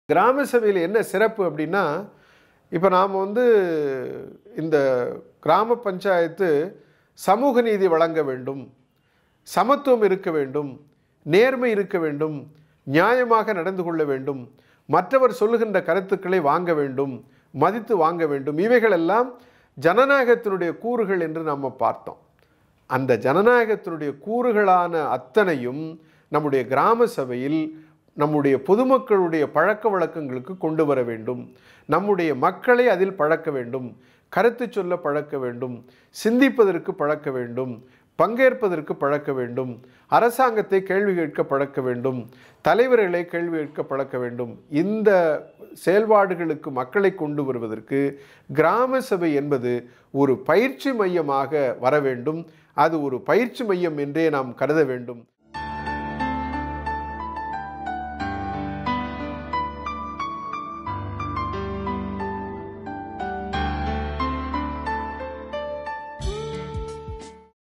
கிராம சபையில் என்ன சிறப்பு அப்படின்னா இப்போ நாம் வந்து இந்த கிராம பஞ்சாயத்து சமூக நீதி வழங்க வேண்டும் சமத்துவம் இருக்க வேண்டும் நேர்மை இருக்க வேண்டும் நியாயமாக நடந்து கொள்ள வேண்டும் மற்றவர் சொல்லுகின்ற கருத்துக்களை வாங்க வேண்டும் மதித்து வாங்க வேண்டும் இவைகளெல்லாம் ஜனநாயகத்தினுடைய கூறுகள் என்று நம்ம பார்த்தோம் அந்த ஜனநாயகத்தினுடைய கூறுகளான அத்தனையும் நம்முடைய கிராம சபையில் நம்முடைய பொதுமக்களுடைய பழக்க வழக்கங்களுக்கு கொண்டு வர வேண்டும் நம்முடைய மக்களை அதில் பழக்க வேண்டும் கருத்து சொல்ல பழக்க வேண்டும் சிந்திப்பதற்கு பழக்க வேண்டும் பங்கேற்பதற்கு பழக்க வேண்டும் அரசாங்கத்தை கேள்வி கேட்க பழக்க வேண்டும் தலைவர்களை கேள்வி கேட்க பழக்க வேண்டும் இந்த செயல்பாடுகளுக்கு மக்களை கொண்டு வருவதற்கு கிராம சபை என்பது ஒரு பயிற்சி மையமாக வர வேண்டும் அது ஒரு பயிற்சி மையம் என்றே நாம் கருத வேண்டும்